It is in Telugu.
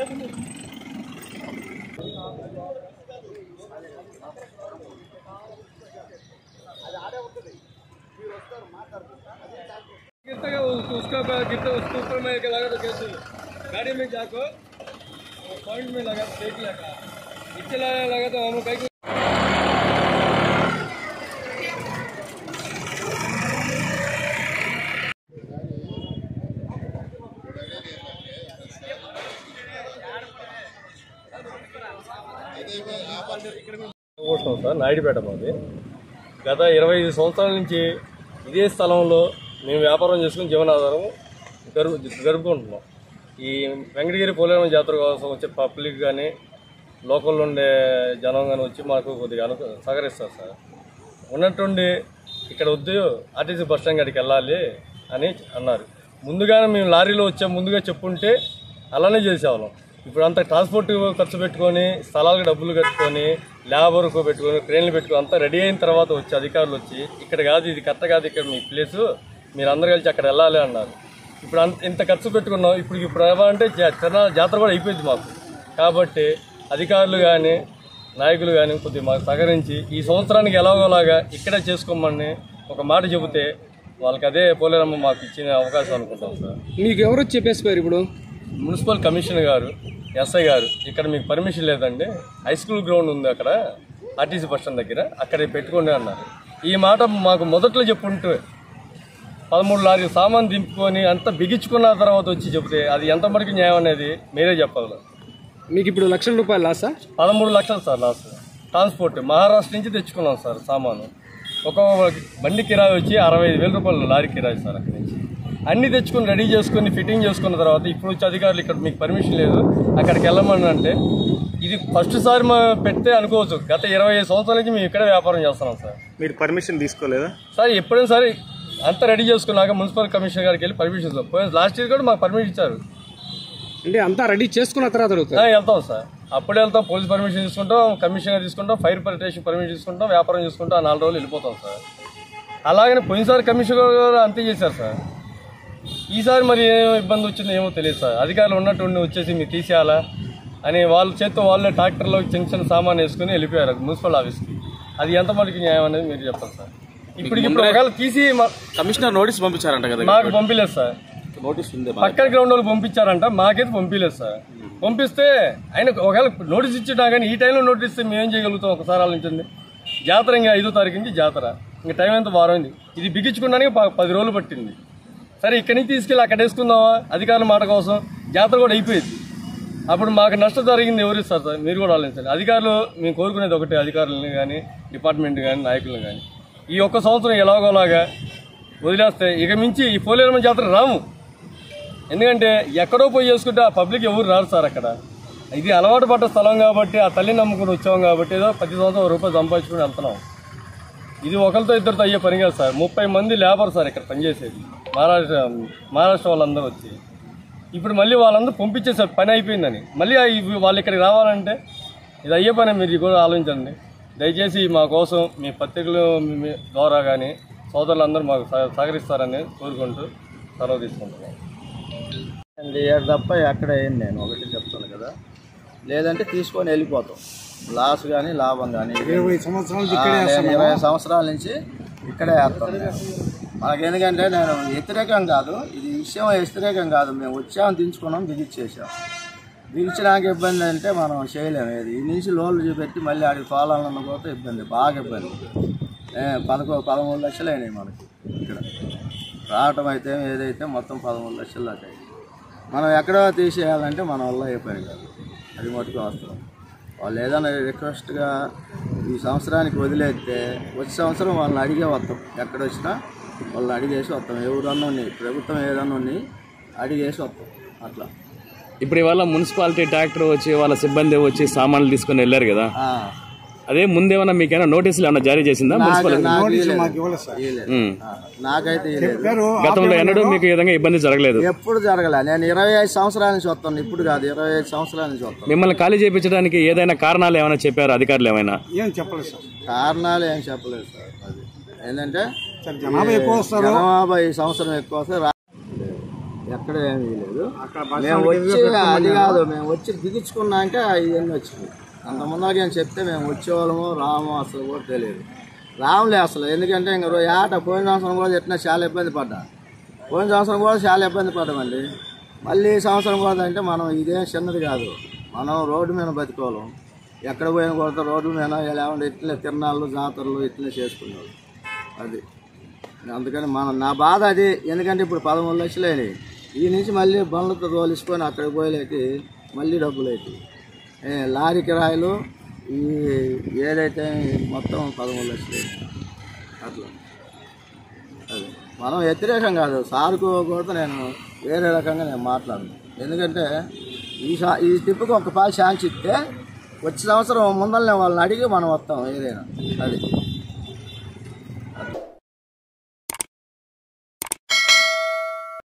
गिरता है वो- उसका गिरता उसके ऊपर में एक लगा तो कैसे गाड़ी में जाको पॉइंट में लगा देख लगा नीचे लगा लगा तो हम कहीं కూర్చున్నాం సార్ నాయుడుపేట మాది గత ఇరవై ఐదు సంవత్సరాల నుంచి ఇదే స్థలంలో మేము వ్యాపారం చేసుకుని జీవనాధారం గరుపు గడుపుకుంటున్నాం ఈ వెంకటగిరి పోలేరమ్మ జాతర కోసం వచ్చే పబ్లిక్ కానీ లోకల్లో ఉండే జనం కానీ వచ్చి మాకు కొద్దిగా అను సహకరిస్తారు సార్ ఉన్నట్టుండి ఇక్కడ వద్దు ఆర్టీసీ బస్ స్టాండ్ కాడికి వెళ్ళాలి అని అన్నారు ముందుగానే మేము లారీలో వచ్చాం ముందుగా చెప్పుంటే అలానే చేసేవాళ్ళం ఇప్పుడు అంత ట్రాన్స్పోర్ట్ ఖర్చు పెట్టుకొని స్థలాలకు డబ్బులు కట్టుకొని లేబర్ పెట్టుకొని ట్రైన్లు పెట్టుకొని అంతా రెడీ అయిన తర్వాత వచ్చి అధికారులు వచ్చి ఇక్కడ కాదు ఇది కరెక్ట్ కాదు ఇక్కడ మీ ప్లేసు మీరు అందరు కలిసి అక్కడ వెళ్ళాలి అన్నారు ఇప్పుడు అంత ఇంత ఖర్చు పెట్టుకున్నాం ఇప్పుడు ఇప్పుడు ఏమంటే తిరునాళ్ళ జాతర కూడా అయిపోయింది మాకు కాబట్టి అధికారులు కానీ నాయకులు కానీ కొద్దిగా మాకు సహకరించి ఈ సంవత్సరానికి ఎలాగోలాగా ఇక్కడే చేసుకోమని ఒక మాట చెబితే వాళ్ళకి అదే పోలేరమ్మ మాకు ఇచ్చిన అవకాశం అనుకుంటాం సార్ మీకు ఎవరు వచ్చి చెప్పేసిపోయారు ఇప్పుడు మున్సిపల్ కమిషనర్ గారు ఎస్ఐ గారు ఇక్కడ మీకు పర్మిషన్ లేదండి హై స్కూల్ గ్రౌండ్ ఉంది అక్కడ ఆర్టీసీ బస్ స్టాండ్ దగ్గర అక్కడ పెట్టుకోండి అన్నారు ఈ మాట మాకు మొదట్లో చెప్పుంటే పదమూడు లారీ సామాన్ దింపుకొని అంతా బిగించుకున్న తర్వాత వచ్చి చెబితే అది ఎంత మటుకు న్యాయం అనేది మీరే చెప్పాలి మీకు ఇప్పుడు లక్షల రూపాయలు లాసా పదమూడు లక్షలు సార్ లాస్ ట్రాన్స్పోర్ట్ మహారాష్ట్ర నుంచి తెచ్చుకున్నాం సార్ సామాను ఒక బండి కిరాయి వచ్చి అరవై ఐదు వేల రూపాయలు లారీ కిరాయి సార్ అక్కడి నుంచి అన్ని తెచ్చుకొని రెడీ చేసుకొని ఫిట్టింగ్ చేసుకున్న తర్వాత ఇప్పుడు వచ్చి అధికారులు ఇక్కడ మీకు పర్మిషన్ లేదు అక్కడికి వెళ్ళమని అంటే ఇది ఫస్ట్ సారి మా పెడితే అనుకోవచ్చు గత ఇరవై ఐదు సంవత్సరాల నుంచి మేము ఇక్కడే వ్యాపారం చేస్తున్నాం సార్ మీరు పర్మిషన్ తీసుకోలేదా సార్ ఎప్పుడైనా సరే అంతా రెడీ చేసుకున్నాక మున్సిపల్ కమిషనర్ గారికి వెళ్ళి పర్మిషన్ ఇస్తాం పోయిన లాస్ట్ ఇయర్ కూడా మాకు పర్మిషన్ ఇచ్చారు అంటే అంతా రెడీ చేసుకున్న తర్వాత ఆ, జరుగుతుంది వెళ్తాం సార్ అప్పుడే వెళ్తాం పోలీస్ పర్మిషన్ తీసుకుంటాం కమిషనర్ తీసుకుంటాం ఫైర్ ప్రొటెక్షన్ పర్మిషన్ తీసుకుంటాం వ్యాపారం చేసుకుంటాం ఆ నాలుగు రోజులు వెళ్ళిపోతాం సార్ అలాగనే పోయినసారి కమిషనర్ గారు అంతే చేశారు సార్ ఈసారి మరి ఏం ఇబ్బంది వచ్చిందో ఏమో తెలియదు సార్ అధికారులు ఉన్నట్టుండి వచ్చేసి మీరు తీసేయాలా అని వాళ్ళ చేత్తో వాళ్ళే ట్రాక్టర్లో చిన్న చిన్న సామాన్ వేసుకుని వెళ్ళిపోయారు మున్సిపల్ ఆఫీస్కి అది ఎంత మటుకు న్యాయం అనేది మీరు చెప్పాలి సార్ ఇప్పుడు ఇప్పుడు ఒకవేళ తీసి మా- కమిషనర్ నోటీస్ పంపించారంట కదా మాకు పంపించలేదు సార్ నోటీస్ ఉంది పక్కన గ్రౌండ్ వాళ్ళు పంపించారంట మాకైతే పంపించలేదు సార్ పంపిస్తే ఆయన ఒకవేళ నోటీస్ ఇచ్చినా కానీ ఈ టైంలో నోటీస్ ఇస్తే మేము ఏం చేయగలుగుతాం ఒకసారి ఆలోచించండి జాతర ఇంకా ఐదో తారీఖు నుంచి జాతర ఇంకా టైం ఎంత వారం అయింది ఇది బిగించుకోవడానికి ప- పది రోజులు పట్టింది సరే ఇక్కడి నుంచి తీసుకెళ్ళి అక్కడ వేసుకుందామా అధికారుల మాట కోసం జాతర కూడా అయిపోయింది అప్పుడు మాకు నష్టం జరిగింది ఎవరు ఇస్తారు సార్ మీరు కూడా ఆలోచించండి అధికారులు మేము కోరుకునేది ఒకటే అధికారులను కానీ డిపార్ట్మెంట్ కానీ నాయకులను కానీ ఈ ఒక్క సంవత్సరం ఎలాగోలాగా వదిలేస్తే ఇక మించి ఈ పోలేరమ్మ జాతర రాము ఎందుకంటే ఎక్కడో పోయి చేసుకుంటే ఆ పబ్లిక్ ఎవరు రారు సార్ అక్కడ ఇది అలవాటు పడ్డ స్థలం కాబట్టి ఆ తల్లిని నమ్ముకుని వచ్చాం కాబట్టి ఏదో ప్రతి సంవత్సరం ఒక రూపాయి సంపాదించుకుని వెళ్తున్నాం ఇది ఒకరితో ఇద్దరితో అయ్యే పని కాదు సార్ ముప్పై మంది లేబర్ సార్ ఇక్కడ పనిచేసేది మహారాష్ట్ర మహారాష్ట్ర వాళ్ళందరూ వచ్చి ఇప్పుడు మళ్ళీ వాళ్ళందరూ పంపించేసారు పని అయిపోయిందని మళ్ళీ ఆ ఇవి- వాళ్ళు ఇక్కడికి రావాలంటే ఇది అయ్యే పని మీరు కూడా ఆలోచించండి దయచేసి మా కోసం మీ పత్రికలు మీ- మీ ద్వారా కానీ సోదరులందరూ మాకు సహ- సహకరిస్తారని కోరుకుంటూ సెలవు తీసుకుంటున్నాం అండి ఏడు తప్ప ఎక్కడ వేయను నేను ఒకటి చెప్తాను కదా లేదంటే తీసుకొని వెళ్ళిపోతాం లాస్ కానీ లాభం కానీ ఇరవై సంవత్సరాలు ఇరవై సంవత్సరాల నుంచి ఇక్కడే వేస్తాను నేను మనకి ఎందుకంటే నేను వ్యతిరేకం కాదు ఇది విషయం వ్యతిరేకం కాదు మేము వచ్చాము దించుకున్నాం దిగిచ్చేసాం దిగించడానికి ఇబ్బంది అంటే మనం చేయలేము ఏది ఈ నుంచి లోన్లు చూపెట్టి మళ్ళీ ఆడికి పాలన పోతే ఇబ్బంది బాగా ఇబ్బంది ఏ, పదకొ పదమూడు లక్షలు అయినాయి మనకి ఇక్కడ రావటం అయితే ఏదైతే మొత్తం పదమూడు లక్షలు దాకా అయింది. మనం ఎక్కడో తీసేయాలంటే మన వల్ల ఏ పని కాదు అది మటుకు అవసరం వాళ్ళు ఏదైనా రిక్వెస్ట్గా ఈ సంవత్సరానికి వదిలేస్తే వచ్చే సంవత్సరం వాళ్ళని అడిగే వస్తాం ఎక్కడ వచ్చినా వాళ్ళని అడిగేసి వస్తాం ఎవరన్నా ఉన్నాయి ప్రభుత్వం ఏదన్నా ఉన్నాయి అడిగేసి వస్తాం అట్లా ఇప్పుడు ఇవాళ మున్సిపాలిటీ ట్రాక్టర్ వచ్చి వాళ్ళ సిబ్బంది వచ్చి సామాన్లు తీసుకొని వెళ్ళారు కదా ఆ, అదే ముందేమన్నా మీకైనా నోటీసులు ఏమన్నా జారీ చేసిందా మున్సిపల్ నాకు ఇయ్యలేదు. ఇయ్యలేదు. ఉమ్. ఆ, నాకైతే ఇయ్యలేదు. గతంలో ఎన్నడూ మీకు ఈ విధంగా ఇబ్బంది జరగలేదు ఎప్పుడు జరగలే నేను ఇరవై ఐదు సంవత్సరాల నుంచి వస్తాను ఇప్పుడు కాదు ఇరవై ఐదు సంవత్సరాల నుంచి వస్తాను మిమ్మల్ని ఖాళీ చేయించడానికి ఏదైనా కారణాలు ఏమైనా చెప్పారు అధికారులు ఏమైనా కారణాలు ఏం చెప్పలేదు సార్ అది ఏంటంటే జనాభా ఎక్కువ వస్తారు జనాభా ఈ సంవత్సరం ఎక్కువ వస్తే రా- ఎక్కడ ఏమీ లేదు మేము వచ్చి అది కాదు మేము వచ్చి దిగించుకున్నాక ఇవన్నీ వచ్చింది అంత ముందరకి ఏం చెప్తే మేము వచ్చేవాళ్ళము రాము అసలు కూడా తెలియదు రాములే అసలు ఎందుకంటే ఇంకా రో- ఏట పోయిన సంవత్సరం కూడా ఎట్లా చాలా ఇబ్బంది పడ్డా పోయిన సంవత్సరం కూడా చాలా ఇబ్బంది పడ్డామండి మళ్ళీ ఈ సంవత్సరం కూడా అంటే మనం ఇదేం చిన్నది కాదు మనం రోడ్డు మీద బతికోవాలి ఎక్కడ పోయిన కూడా రోడ్డు మీద లేకుంటే ఇట్లే తిరణాలు జాతరలు ఇట్లే చేసుకునేవాళ్ళు అది అందుకని మన నా బాధ అది ఎందుకంటే ఇప్పుడు పదమూడు లక్షలు అయినాయి ఈ నుంచి మళ్ళీ బండ్లతో తోలిసుకొని అక్కడికి పోయేకి మళ్ళీ డబ్బులు అవుతాయి ఏ, లారీ కిరాయిలు ఈ ఏదైతే మొత్తం పదమూడు లక్షలు అయినాయి అట్లా అది మనం వ్యతిరేకం కాదు సార్కు కూడా నేను వేరే రకంగా నేను మాట్లాడను ఎందుకంటే ఈ షా ఈ ట్రిప్కి ఒక పాలు ఛాన్స్ ఇస్తే వచ్చే సంవత్సరం ముందరనే వాళ్ళని అడిగి మనం వస్తాం ఏదైనా అది